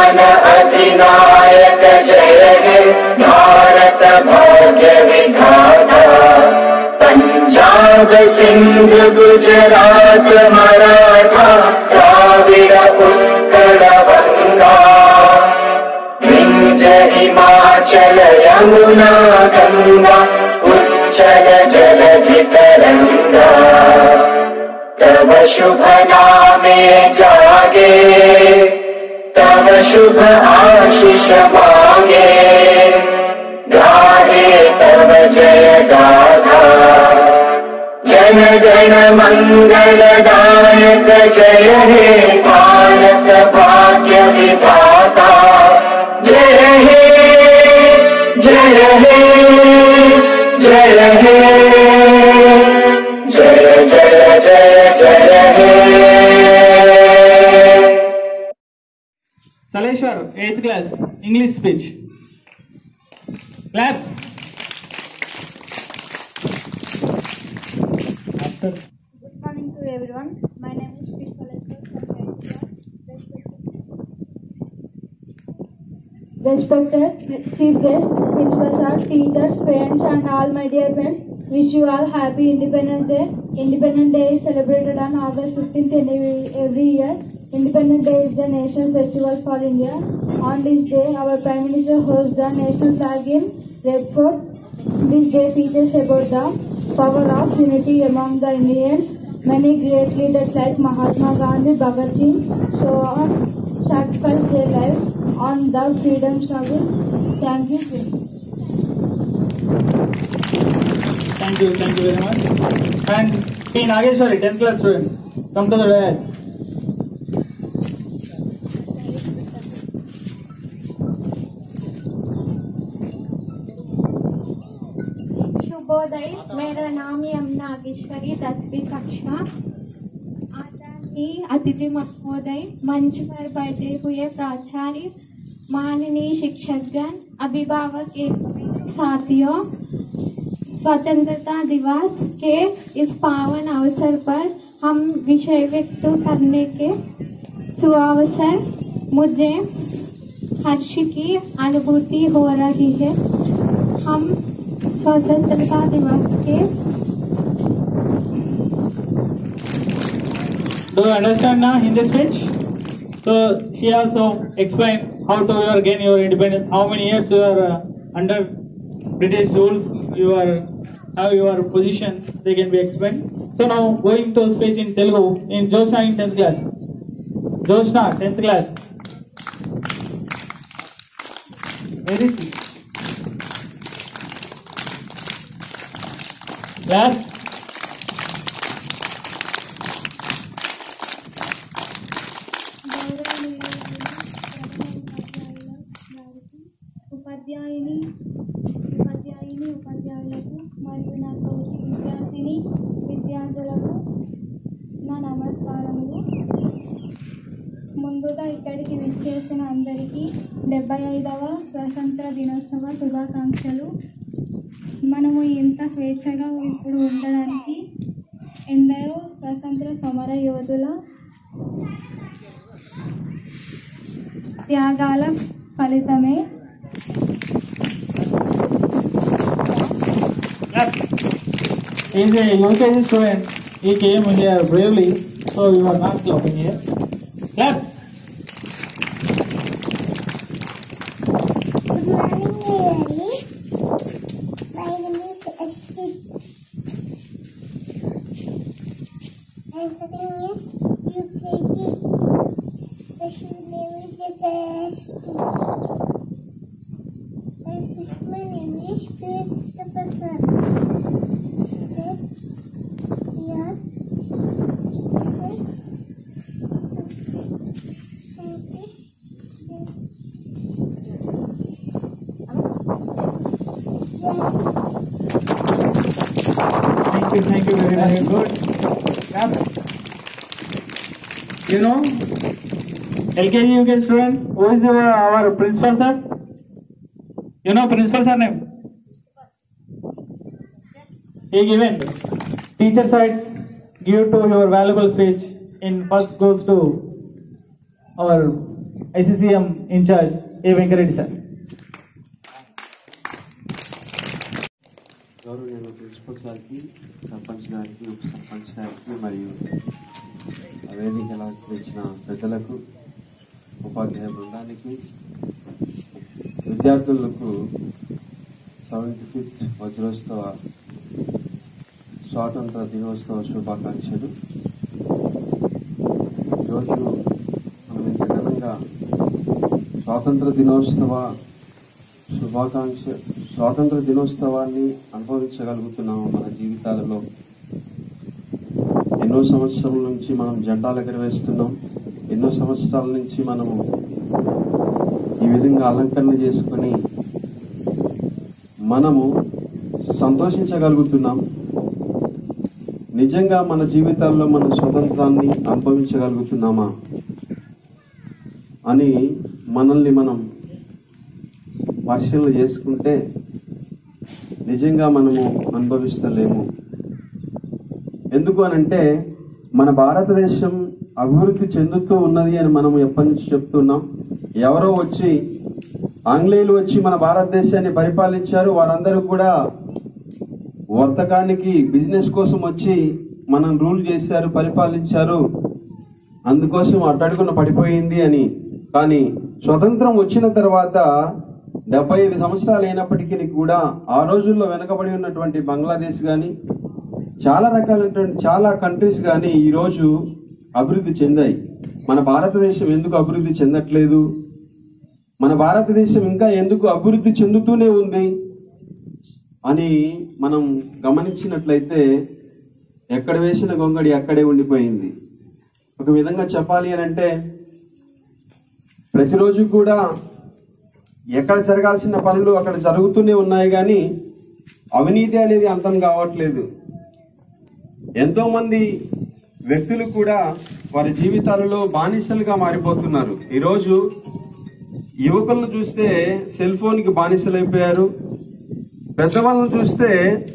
जीवन अधिनायक जय हे भारत भाग्य विधाता पंजाब सिंध गुजरात मराठा द्राविड उत्कल बंगा विंध्य हिमाचल यमुना गंगा उच्चल जलधि तरंगा तव शुभ नामे जागे तव शुभ आशीष मांगे गाहे तव जय गाथा जन गण मंगल दायक जय हे भारत भाग्य विधाता जय हे जय हे जय हे जय जय जय जय हे Saleshwar, 8th class, English speech. Clap. After. Good morning to everyone. My name is P. Saleshwar from 8th class. Respected chief guests, principals, our teachers, parents, and all my dear friends, wish you all happy Independence Day. Independence Day is celebrated on August 15th in every, every year. Independence Day is the national festival for India. On this day, our Prime Minister hosts the national flag in Red Fort. This day teaches about the power of unity among the Indians. Many great leaders like Mahatma Gandhi, Bhagat Singh, so on, sacrificed their lives on the freedom struggle. Thank you. sir. Thank you, thank you very much. And P. Nageshwari, 10th class student, come to the dais. शुभोदय मेरा नाम M Nageshwari दसवीं कक्षा आदरणीय अतिथि महोदय मंच पर बैठे हुए प्राचार्य माननीय शिक्षकगण अभिभावक एवं साथियों स्वतंत्रता दिवस के इस पावन अवसर पर हम विषय व्यक्त करने के सुअवसर मुझे हर्ष की अनुभूति हो रही है हम स्वतंत्रता दिवस के Do you understand now Hindi speech? So she also explained how to you are gain your independence, how many years you are uh, under British rules, you are how your position they can be explained. So now going to speech in Telugu in Josna in 10th class. Josna 10th class. Where is he? Class. ఉపాధ్యాయుని ఉపాధ్యాయుని ఉపాధ్యాయులకు మరియు నా తోటి విద్యార్థిని విద్యార్థులకు నా నమస్కారములు ముందుగా ఇక్కడికి విచ్చేసిన అందరికీ డెబ్బై ఐదవ స్వతంత్ర దినోత్సవ శుభాకాంక్షలు మనము ఇంత స్వేచ్ఛగా ఇప్పుడు ఉండడానికి ఎందరో స్వతంత్ర సమర యోధుల త్యాగాల ఫలితమే Clap. He is a UKG student. He came here bravely, so you are not clapping here. Clap. Good morning, Mary. My name is Ashwin. I'm studying in UKG. The shoe name is the best. And my name is Christopher. Yes. Yes. Thank you, thank you very, very good. Clap. You know, LKG UKG student, who is our, our principal sir? You know principal sir name? He given teacher side give to your valuable speech in first goes to our ICCM incharge A Venkareddy sir గౌరవనీయులు principal సార్కి సర్పంచ్ గారికి ఉప సర్పంచ్ గారికి మరియు వేదిక అలంకరించిన పెద్దలకు ఉపాధ్యాయ బృందానికి విద్యార్థులకు సెవెంటీ ఫిఫ్త్ వజ్రోత్సవ స్వాతంత్ర దినోత్సవ శుభాకాంక్షలు ఈరోజు మనం ఇంత ఘనంగా స్వాతంత్ర దినోత్సవ శుభాకాంక్ష స్వాతంత్ర దినోత్సవాన్ని అనుభవించగలుగుతున్నాము మన జీవితాలలో ఎన్నో సంవత్సరాల నుంచి మనం జెండాలు ఎగరవేస్తున్నాం ఎన్నో సంవత్సరాల నుంచి మనము ఈ విధంగా అలంకరణ చేసుకొని మనము సంతోషించగలుగుతున్నాం నిజంగా మన జీవితాల్లో మన స్వతంత్రాన్ని అనుభవించగలుగుతున్నామా అని మనల్ని మనం పరిశీలన చేసుకుంటే నిజంగా మనము అనుభవిస్తలేము ఎందుకు అనంటే మన భారతదేశం అభివృద్ధి చెందుతూ ఉన్నది అని మనం ఎప్పటి నుంచి చెప్తున్నాం ఎవరో వచ్చి ఆంగ్లేయులు వచ్చి మన భారతదేశాన్ని పరిపాలించారు వారందరూ కూడా వర్తకానికి బిజినెస్ కోసం వచ్చి మనం రూల్ చేశారు పరిపాలించారు అందుకోసం అట్టడుగున పడిపోయింది అని కానీ స్వతంత్రం వచ్చిన తర్వాత డెబ్బై ఐదు సంవత్సరాలు అయినప్పటికీ కూడా ఆ రోజుల్లో వెనకబడి ఉన్నటువంటి బంగ్లాదేశ్ గాని చాలా రకాలైనటువంటి చాలా కంట్రీస్ గాని ఈ రోజు అభివృద్ధి చెందాయి మన భారతదేశం ఎందుకు అభివృద్ధి చెందట్లేదు మన భారతదేశం ఇంకా ఎందుకు అభివృద్ధి చెందుతూనే ఉంది అని మనం గమనించినట్లయితే ఎక్కడ వేసిన గొంగడి అక్కడే ఉండిపోయింది ఒక విధంగా చెప్పాలి అని అంటే ప్రతిరోజు కూడా ఎక్కడ జరగాల్సిన పనులు అక్కడ జరుగుతూనే ఉన్నాయి కానీ అవినీతి అనేది అంతం కావట్లేదు ఎంతో మంది వ్యక్తులు కూడా వారి జీవితాలలో బానిసలుగా మారిపోతున్నారు ఈరోజు యువకులను చూస్తే సెల్ ఫోన్ కి బానిసలైపోయారు పెద్దవాళ్ళను చూస్తే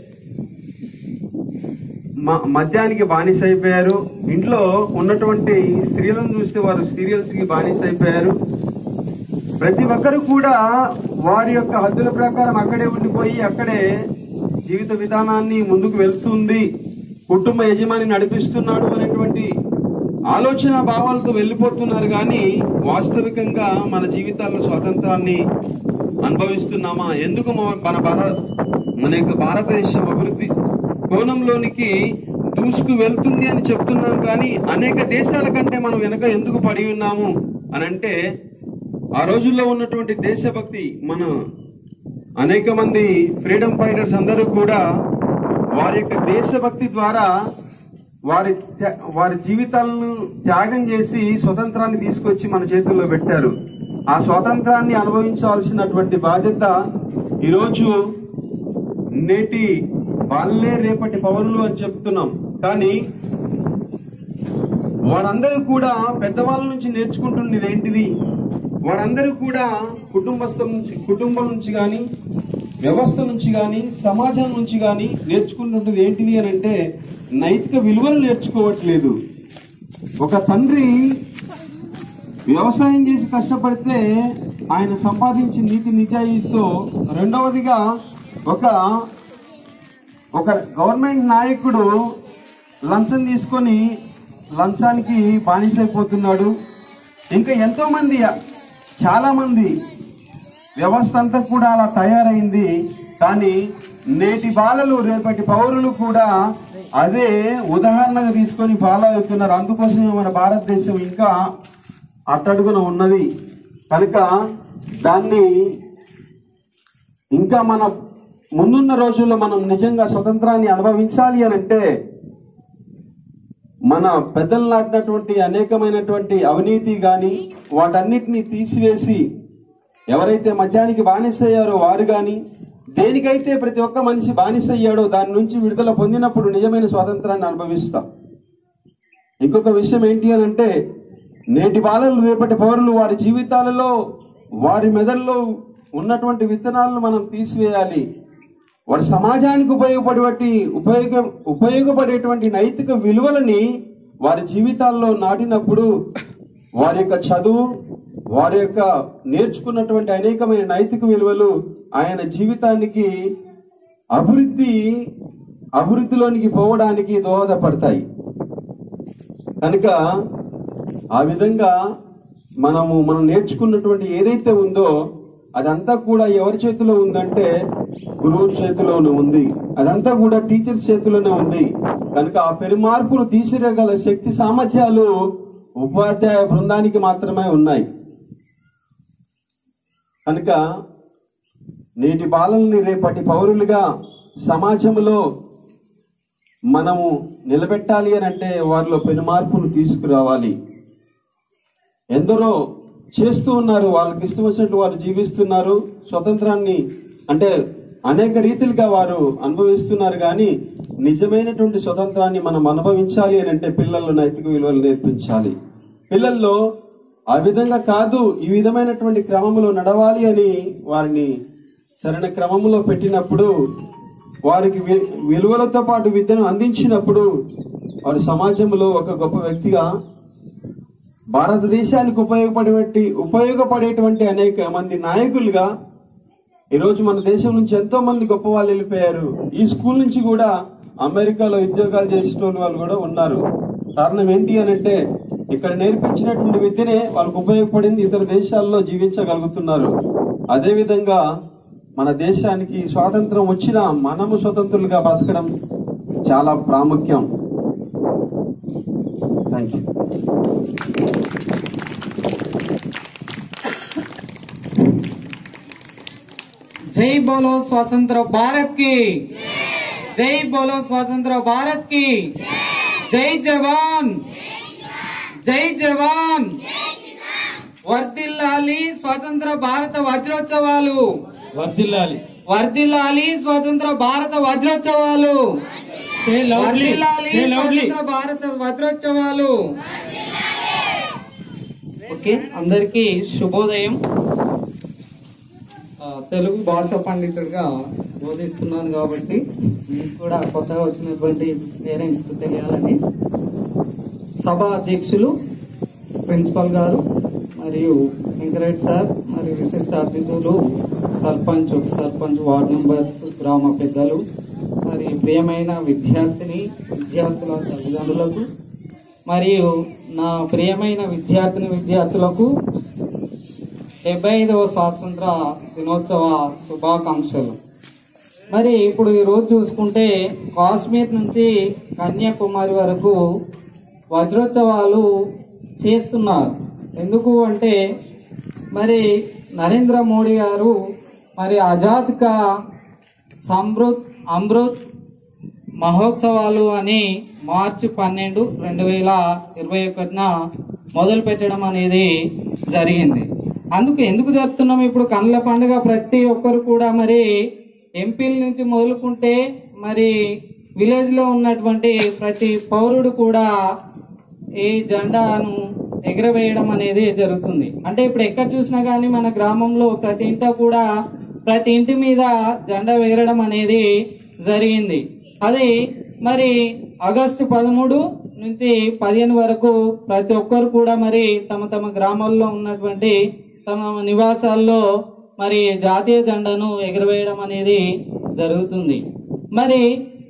మ- మద్యానికి బానిస అయిపోయారు ఇంట్లో ఉన్నటువంటి స్త్రీలను చూస్తే వారు సీరియల్స్ కి బానిస అయిపోయారు ప్రతి ఒక్కరు కూడా వారి యొక్క హద్దుల ప్రకారం అక్కడే ఉండిపోయి అక్కడే జీవిత విధానాన్ని ముందుకు వెళ్తుంది కుటుంబ యజమాని నడిపిస్తున్నాడు అనేటువంటి ఆలోచన భావాలతో వెళ్ళిపోతున్నారు కానీ వాస్తవికంగా మన జీవితాల్లో స్వాతంత్రాన్ని అనుభవిస్తున్నామా ఎందుకు మన మన భార- మన యొక్క భారతదేశం అభివృద్ధి కోణంలోనికి దూసుకు వెళ్తుంది అని చెప్తున్నాం కానీ అనేక దేశాల కంటే మనం వెనక ఎందుకు పడి ఉన్నాము అని అంటే ఆ రోజుల్లో ఉన్నటువంటి దేశభక్తి మన అనేక మంది ఫ్రీడమ్ ఫైటర్స్ అందరూ కూడా వారి యొక్క దేశభక్తి ద్వారా వారి త్యా- వారి జీవితాలను త్యాగం చేసి స్వతంత్రాన్ని తీసుకొచ్చి మన చేతుల్లో పెట్టారు ఆ స్వాతంత్రాన్ని అనుభవించాల్సినటువంటి బాధ్యత ఈరోజు నేటి వాళ్ళే రేపటి పౌరులు అని చెప్తున్నాం కానీ వారందరూ కూడా పెద్దవాళ్ళ నుంచి నేర్చుకుంటున్నది ఏంటిది వారందరూ కూడా కుటుంబస్థం నుంచి కుటుంబం నుంచి గాని వ్యవస్థ నుంచి గాని సమాజం నుంచి గాని నేర్చుకుంటుంటుంది ఏంటిది అని అంటే నైతిక విలువలు నేర్చుకోవట్లేదు ఒక తండ్రి వ్యవసాయం చేసి కష్టపడితే ఆయన సంపాదించిన నీతి నిజాయితీతో రెండవదిగా ఒక ఒక గవర్నమెంట్ నాయకుడు లంచం తీసుకొని లంచానికి బానిసైపోతున్నాడు ఇంకా ఎంతో మంది చాలా మంది వ్యవస్థ అంతా కూడా అలా తయారైంది కానీ నేటి బాలలు రేపటి పౌరులు కూడా అదే ఉదాహరణగా తీసుకొని ఫాలో అవుతున్నారు అందుకోసమే మన భారతదేశం ఇంకా అట్టడుగున ఉన్నది కనుక దాన్ని ఇంకా మన ముందున్న రోజుల్లో మనం నిజంగా స్వతంత్రాన్ని అనుభవించాలి అని అంటే మన పెద్దలు నాటినటువంటి అనేకమైనటువంటి అవినీతి గాని వాటన్నిటిని తీసివేసి ఎవరైతే మద్యానికి బానిసయ్యారో వారు గాని దేనికైతే ప్రతి ఒక్క మనిషి బానిస అయ్యాడో దాని నుంచి విడుదల పొందినప్పుడు నిజమైన స్వాతంత్రాన్ని అనుభవిస్తాం ఇంకొక విషయం ఏంటి అని అంటే నేటి బాలలు రేపటి పౌరులు వారి జీవితాలలో వారి మెదడులో ఉన్నటువంటి విత్తనాలను మనం తీసివేయాలి వారి సమాజానికి ఉపయోగపడేటువంటి ఉపయోగ ఉపయోగపడేటువంటి నైతిక విలువలని వారి జీవితాల్లో నాటినప్పుడు వారి యొక్క చదువు వారి యొక్క నేర్చుకున్నటువంటి అనేకమైన నైతిక విలువలు ఆయన జీవితానికి అభివృద్ధి అభివృద్ధిలోనికి పోవడానికి దోహదపడతాయి కనుక ఆ విధంగా మనము మనం నేర్చుకున్నటువంటి ఏదైతే ఉందో అదంతా కూడా ఎవరి చేతిలో ఉందంటే గురువు చేతిలోనే ఉంది అదంతా కూడా టీచర్స్ చేతిలోనే ఉంది కనుక ఆ పెరుమార్పులు తీసిరగల శక్తి సామర్థ్యాలు ఉపాధ్యాయ బృందానికి మాత్రమే ఉన్నాయి కనుక నేటి బాలల్ని రేపటి పౌరులుగా సమాజంలో మనము నిలబెట్టాలి అని అంటే వారిలో పెనుమార్పును తీసుకురావాలి ఎందరో చేస్తూ ఉన్నారు వాళ్ళకి ఇష్టం వచ్చినట్టు వారు జీవిస్తున్నారు స్వతంత్రాన్ని అంటే అనేక రీతిలుగా వారు అనుభవిస్తున్నారు కానీ నిజమైనటువంటి స్వతంత్రాన్ని మనం అనుభవించాలి అని అంటే పిల్లల్లో నైతిక విలువలు నేర్పించాలి పిల్లల్లో ఆ విధంగా కాదు ఈ విధమైనటువంటి క్రమంలో నడవాలి అని వారిని సరైన క్రమంలో పెట్టినప్పుడు వారికి వి- విలువలతో పాటు విద్యను అందించినప్పుడు వారు సమాజంలో ఒక గొప్ప వ్యక్తిగా భారతదేశానికి ఉపయోగపడే ఉపయోగపడేటువంటి అనేక మంది నాయకులుగా ఈరోజు మన దేశం నుంచి ఎంతో మంది గొప్ప వాళ్ళు వెళ్ళిపోయారు ఈ స్కూల్ నుంచి కూడా అమెరికాలో ఉద్యోగాలు చేసేటోళ్ళు వాళ్ళు కూడా ఉన్నారు కారణం ఏంటి అని అంటే ఇక్కడ నేర్పించినటువంటి విద్యనే వాళ్ళకు ఉపయోగపడింది ఇతర దేశాల్లో జీవించగలుగుతున్నారు అదే విధంగా మన దేశానికి స్వాతంత్రం వచ్చినా మనము స్వతంత్రులుగా బతకడం చాలా ప్రాముఖ్యం థ్యాంక్ యూ जय बोलो स्वतंत्र भारत की जय बोलो स्वतंत्र भारत की जय जवान జై జవాన్ వర్దిల్లాలి స్వతంత్ర భారత వజ్రోత్సవాలు వర్ధిల్లాలి వర్దిల్లాలి స్వతంత్ర భారత వజ్రోత్సవాలు Say loudly. వర్ధిల్లాలి Say loudly. స్వతంత్ర భారత వజ్రోత్సవాలు ఓకే అందరికీ శుభోదయం ఆ, తెలుగు భాష పండితుడిగా బోధిస్తున్నాను కాబట్టి మీకు కూడా కొత్తగా వచ్చినటువంటి పేరెంట్స్ తెలియాలని సభ అధ్యక్షులు ప్రిన్సిపల్ గారు మరియు వెంకరెడ్డి సార్ మరియు విశిష్ట అతిథులు సర్పంచ్ ఉప సర్పంచ్ వార్డు మెంబర్స్ గ్రామ పెద్దలు మరి ప్రియమైన విద్యార్థిని విద్యార్థుల తల్లిదండ్రులకు మరియు నా ప్రియమైన విద్యార్థిని విద్యార్థులకు డెబ్బై ఐదవ స్వాతంత్ర దినోత్సవ శుభాకాంక్షలు మరి ఇప్పుడు ఈ రోజు చూసుకుంటే కాశ్మీర్ నుంచి కన్యాకుమారి వరకు వజ్రోత్సవాలు చేస్తున్నారు ఎందుకు అంటే మరి నరేంద్ర మోడీ గారు మరి ఆజాద్ కా సమృత్ అమృత్ మహోత్సవాలు అని మార్చి పన్నెండు రెండు వేల ఇరవై ఒకటిన మొదలు పెట్టడం అనేది జరిగింది అందుకు ఎందుకు జరుపుతున్నాం ఇప్పుడు కళ్ళ పండుగ ప్రతి ఒక్కరు కూడా మరి ఎంపీల నుంచి మొదలుకుంటే మరి విలేజ్ లో ఉన్నటువంటి ప్రతి పౌరుడు కూడా ఈ జెండాను ఎగరవేయడం అనేది జరుగుతుంది అంటే ఇప్పుడు ఎక్కడ చూసినా గానీ మన గ్రామంలో ప్రతి ఇంట కూడా ప్రతి ఇంటి మీద జెండా ఎగరడం అనేది జరిగింది అది మరి ఆగస్టు పదమూడు నుంచి పదిహేను వరకు ప్రతి ఒక్కరు కూడా మరి తమ తమ గ్రామాల్లో ఉన్నటువంటి తమ నివాసాల్లో మరి జాతీయ జెండాను ఎగరవేయడం అనేది జరుగుతుంది మరి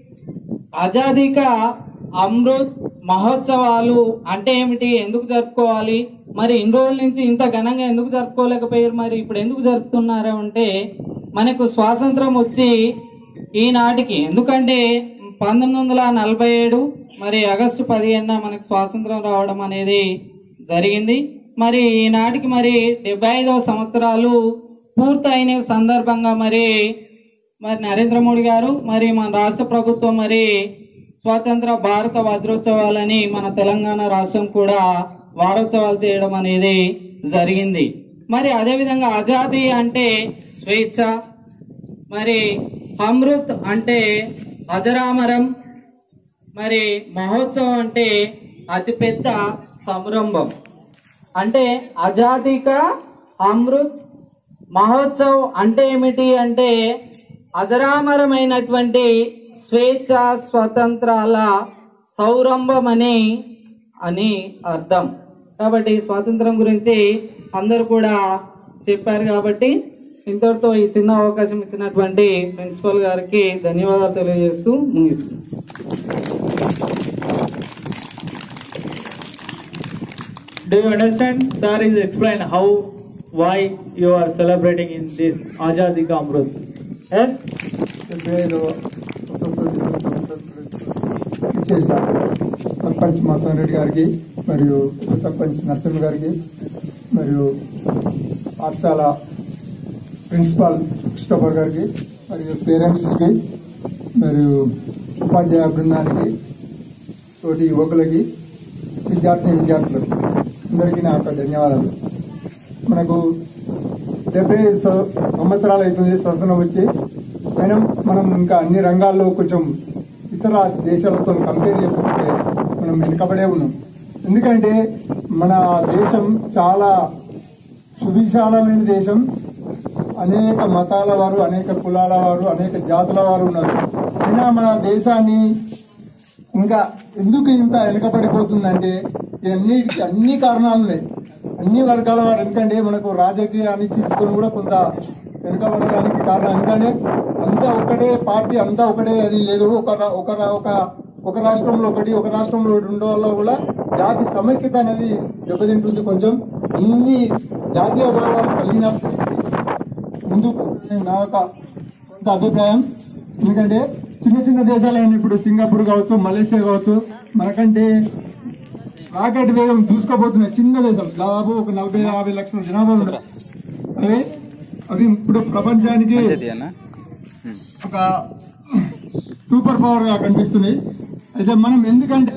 ఆజాదీ కా అమృత్ మహోత్సవాలు అంటే ఏమిటి ఎందుకు జరుపుకోవాలి మరి ఇన్ని రోజుల నుంచి ఇంత ఘనంగా ఎందుకు జరుపుకోలేకపోయారు మరి ఇప్పుడు ఎందుకు జరుపుతున్నారు అంటే మనకు స్వాతంత్రం వచ్చి ఈనాటికి ఎందుకంటే పంతొమ్మిది వందల నలభై ఏడు మరి ఆగస్టు పదిహేనున మనకు స్వాతంత్రం రావడం అనేది జరిగింది మరి ఈనాటికి మరి డెబ్బై ఐదవ సంవత్సరాలు పూర్తయిన సందర్భంగా మరి మరి నరేంద్ర మోడీ గారు మరి మన రాష్ట్ర ప్రభుత్వం మరి స్వాతంత్ర భారత వజ్రోత్సవాలని మన తెలంగాణ రాష్ట్రం కూడా వారోత్సవాలు చేయడం అనేది జరిగింది మరి అదేవిధంగా ఆజాదీ అంటే స్వేచ్ఛ మరి అమృత్ అంటే అజరామరం మరి మహోత్సవం అంటే అతిపెద్ద సంరంభం అంటే ఆజాదీ కా అమృత్ మహోత్సవ్ అంటే ఏమిటి అంటే అజరామరమైనటువంటి స్వేచ్ఛ స్వతంత్రాల సౌరంభమని అని అర్థం కాబట్టి స్వాతంత్రం గురించి అందరూ కూడా చెప్పారు కాబట్టి ఇంతటితో ఈ చిన్న అవకాశం ఇచ్చినటువంటి ప్రిన్సిపల్ గారికి ధన్యవాదాలు తెలియజేస్తూ ముగిస్తున్నాను Do you understand? Sir is explain how, why you are celebrating in this Azadi Ka Amrut. Yes? నేను ఇచ్చేసిన సర్పంచ్ మోహన్ రెడ్డి గారికి మరియు ఉప సర్పంచ్ నరసింహ గారికి మరియు పాఠశాల ప్రిన్సిపాల్ క్రిస్టోఫర్ గారికి మరియు పేరెంట్స్కి మరియు ఉపాధ్యాయ బృందానికి తోటి యువకులకి విద్యార్థి విద్యార్థులకు అందరికీ నా యొక్క ధన్యవాదాలు మనకు డెబ్బై ఐదు సం- సంవత్సరాలు అవుతుంది స్వతంత్రం వచ్చి అయినా మనం ఇంకా అన్ని రంగాల్లో కొంచెం ఇతర దేశాలతో కంపేర్ చేసుకుంటే మనం వెనుకబడే ఉన్నాం ఎందుకంటే మన దేశం చాలా సువిశాలమైన దేశం అనేక మతాల వారు అనేక కులాల వారు అనేక జాతుల వారు ఉన్నారు అయినా మన దేశాన్ని ఇంకా ఎందుకు ఇంత వెనకబడిపోతుందంటే ఇవన్నీ అన్ని కారణాలు ఉన్నాయి అన్ని వర్గాల వారు ఎందుకంటే మనకు రాజకీయ అనిశ్చితితో కూడా కొంత వెనుకబడడానికి కారణం ఎందుకంటే అంతా ఒకటే పార్టీ అంతా ఒకటే అది లేదు ఒక రా- ఒక రా- ఒక ఒక రాష్ట్రంలో ఒకటి ఒక రాష్ట్రంలో ఒకటి ఉండడం వల్ల కూడా జాతి సమైక్యత అనేది దెబ్బతింటుంది కొంచెం ఇన్ని జాతీయ భావాలు కలిగినప్పుడు ముందుకు నా యొక్క కొంత అభిప్రాయం ఎందుకంటే చిన్న చిన్న దేశాలైన ఇప్పుడు సింగపూర్ కావచ్చు మలేషియా కావచ్చు మనకంటే రాకెట్ వేగం దూసుకోబోతున్నాయి చిన్న దేశం దాదాపు ఒక నలభై యాభై లక్షల జనాభా ఉన్నారు అవి అవి ఇప్పుడు ప్రపంచానికి ఒక సూపర్ పవర్ గా కనిపిస్తుంది అయితే మనం ఎందుకంటే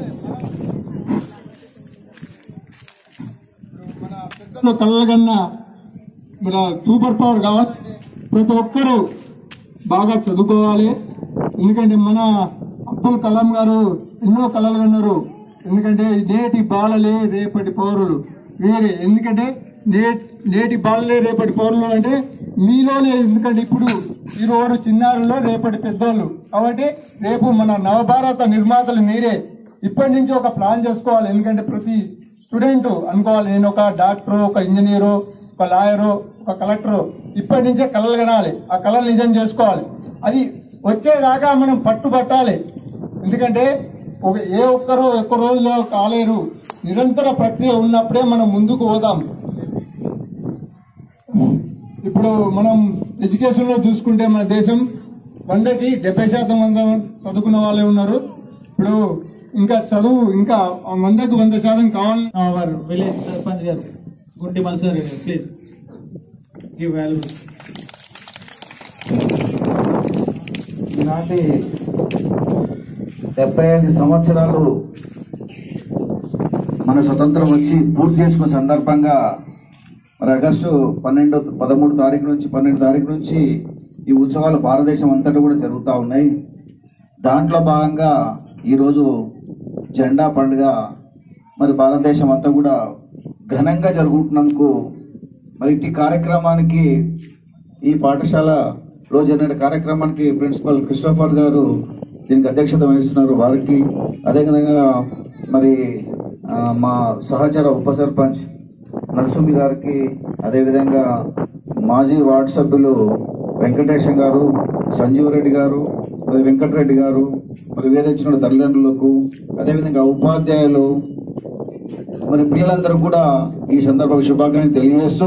మన పెద్దలు కళ్ళగన్నా మన సూపర్ పవర్ కావాలి ప్రతి ఒక్కరూ బాగా చదువుకోవాలి ఎందుకంటే మన అబ్దుల్ కలాం గారు ఎన్నో కళలు కన్నారు ఎందుకంటే నేటి బాలలే రేపటి పౌరులు వేరే ఎందుకంటే నే- నేటి బాలలే రేపటి పౌరులు అంటే మీలోనే ఎందుకంటే ఇప్పుడు ఈ రోజు చిన్నారుల్లో రేపటి పెద్దోళ్ళు కాబట్టి రేపు మన నవభారత నిర్మాతలు మీరే ఇప్పటి నుంచి ఒక ప్లాన్ చేసుకోవాలి ఎందుకంటే ప్రతి స్టూడెంట్ అనుకోవాలి నేను ఒక డాక్టర్ ఒక ఇంజనీరు ఒక లాయరు ఒక కలెక్టర్ ఇప్పటి నుంచే కళలు కనాలి ఆ కళలు నిజం చేసుకోవాలి అది వచ్చేదాకా మనం పట్టుబట్టాలి ఎందుకంటే ఒక ఏ ఒక్కరు ఒక్క రోజులో కాలేరు నిరంతర ప్రక్రియ ఉన్నప్పుడే మనం ముందుకు పోదాం ఇప్పుడు మనం ఎడ్యుకేషన్ లో చూసుకుంటే మన దేశం వందకి డెబ్బై శాతం మంది చదువుకున్న వాళ్ళే ఉన్నారు ఇప్పుడు ఇంకా చదువు ఇంకా వందకు వంద శాతం కావాలి Our village Sarpanch garu, Gundi Mansur, please give valuable. ఈనాటి డెబ్బై ఐదు సంవత్సరాలు మన స్వతంత్రం వచ్చి పూర్తి చేసుకున్న సందర్భంగా మరి ఆగస్టు పన్నెండు పదమూడు తారీఖు నుంచి పన్నెండు తారీఖు నుంచి ఈ ఉత్సవాలు భారతదేశం అంతటా కూడా జరుగుతూ ఉన్నాయి దాంట్లో భాగంగా ఈరోజు జెండా పండుగ మరి భారతదేశం అంతా కూడా ఘనంగా జరుగుతున్నందుకు మరి ఇట్టి కార్యక్రమానికి ఈ పాఠశాలలో జరిగిన కార్యక్రమానికి ప్రిన్సిపల్ క్రిస్టోఫర్ గారు దీనికి అధ్యక్షత వహిస్తున్నారు వారికి అదేవిధంగా మరి ఆ, మా సహచర ఉప సర్పంచ్ నరసింహి గారికి అదేవిధంగా మాజీ వార్డు సభ్యులు వెంకటేశం గారు సంజీవ్ రెడ్డి గారు మరి వెంకటరెడ్డి గారు మరి వేధించిన తల్లిదండ్రులకు అదేవిధంగా ఉపాధ్యాయులు మరి పిల్లలందరూ కూడా ఈ సందర్భంగా శుభాకాంక్షలు తెలియజేస్తూ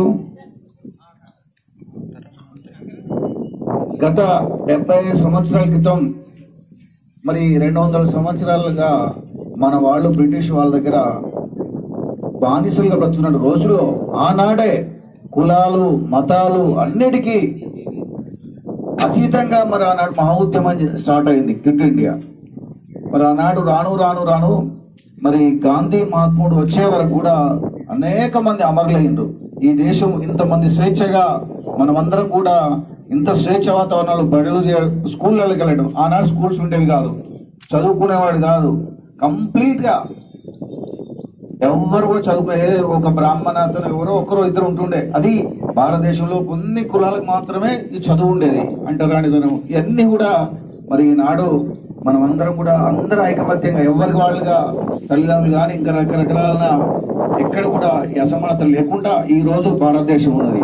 గత డెబ్బై సంవత్సరాల క్రితం మరి రెండు వందల సంవత్సరాలుగా మన వాళ్ళు బ్రిటిష్ వాళ్ళ దగ్గర బానిసలుగా బ్రతుకున్న రోజులు ఆనాడే కులాలు మతాలు అన్నిటికీ అతీతంగా మరి ఆనాడు మహా ఉద్యమం స్టార్ట్ అయింది క్విట్ ఇండియా మరి ఆనాడు రాను రాను రాను మరి గాంధీ మహాత్ముడు వచ్చే వరకు కూడా అనేక మంది అమరులైండ్రు ఈ దేశం ఇంతమంది స్వేచ్ఛగా మనమందరం కూడా ఇంత స్వేచ్ఛ వాతావరణాలు బడులు చే- స్కూళ్ళకి వెళ్ళడం ఆనాడు స్కూల్స్ ఉండేవి కాదు చదువుకునేవాడు కాదు కంప్లీట్ గా ఎవరు కూడా చదువుకునే ఒక బ్రాహ్మణ అతను ఎవరో ఒకరో ఇద్దరు ఉంటుండే అది భారతదేశంలో కొన్ని కులాలకు మాత్రమే ఈ చదువు ఉండేది అంటరానితనం ఇవన్నీ కూడా మరి ఈనాడు మనం అందరం కూడా అందరూ ఐకమత్యంగా ఎవరికి వాళ్ళుగా తల్లిదండ్రులు కానీ ఇంకా రకరకాల ఎక్కడ కూడా ఈ అసమానత లేకుండా ఈ రోజు భారతదేశం ఉన్నది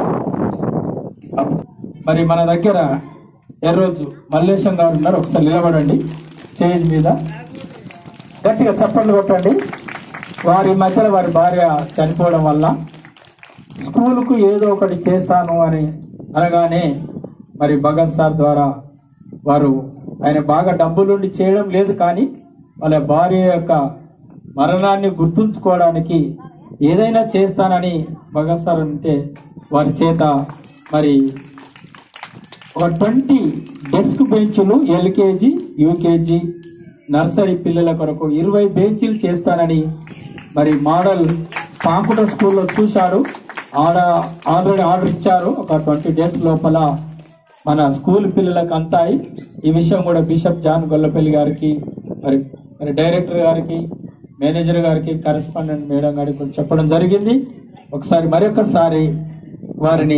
మరి మన దగ్గర ఎర్రోజు మల్లేశం గారు ఉన్నారు ఒకసారి నిలబడండి స్టేజ్ మీద గట్టిగా చప్పట్లు కొట్టండి వారి మధ్యలో వారి భార్య చనిపోవడం వల్ల స్కూలుకు ఏదో ఒకటి చేస్తాను అని అనగానే మరి భగత్ సార్ ద్వారా వారు ఆయన బాగా డబ్బులుండి చేయడం లేదు కానీ వాళ్ళ భార్య యొక్క మరణాన్ని గుర్తుంచుకోవడానికి ఏదైనా చేస్తానని భగత్ సార్ అంటే వారి చేత మరి ఒక ట్వంటీ డెస్క్ బెంచ్లు ఎల్కేజీ యూకేజీ నర్సరీ పిల్లల కొరకు ఇరవై బెంచీలు చేస్తానని మరి మోడల్ పాంకుట స్కూల్లో చూశారు ఆడ ఆల్రెడీ ఆర్డర్ ఇచ్చారు ఒక ట్వంటీ డేస్ లోపల మన స్కూల్ పిల్లలకు అంతాయి ఈ విషయం కూడా బిషప్ జాన్ గొల్లపల్లి గారికి మరి మరి డైరెక్టర్ గారికి మేనేజర్ గారికి కరెస్పాండెంట్ మేడం గారికి కూడా చెప్పడం జరిగింది ఒకసారి మరొకసారి వారిని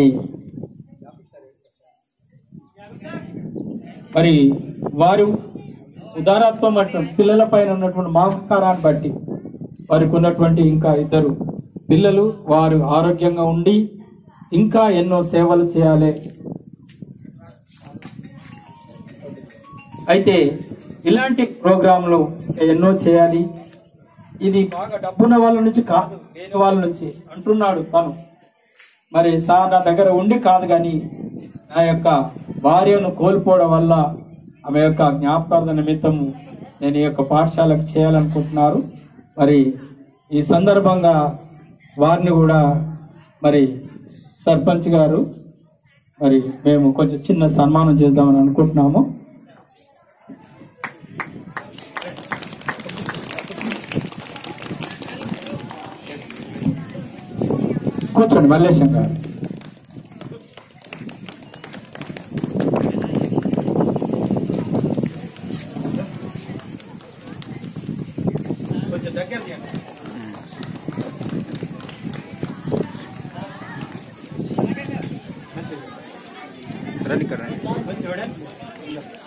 మరి వారు ఉదారత్వం అంటే పిల్లల పైన ఉన్నటువంటి మమకారాన్ని బట్టి వారికి ఉన్నటువంటి ఇంకా ఇద్దరు పిల్లలు వారు ఆరోగ్యంగా ఉండి ఇంకా ఎన్నో సేవలు చేయాలి అయితే ఇలాంటి ప్రోగ్రాంలు ఎన్నో చేయాలి ఇది బాగా డబ్బున్న వాళ్ళ నుంచి కాదు లేని వాళ్ళ నుంచి అంటున్నాడు తను మరి సార్ నా దగ్గర ఉండి కాదు కానీ నా యొక్క భార్యను కోల్పోవడం వల్ల ఆమె యొక్క జ్ఞాపకార్థ నిమిత్తం నేను ఈ యొక్క పాఠశాలకు చేయాలనుకుంటున్నారు మరి ఈ సందర్భంగా వారిని కూడా మరి సర్పంచ్ గారు మరి మేము కొంచెం చిన్న సన్మానం చేద్దామని అనుకుంటున్నాము కూర్చోండి మల్లేశం గారు కొంచెం దగ్గర రండి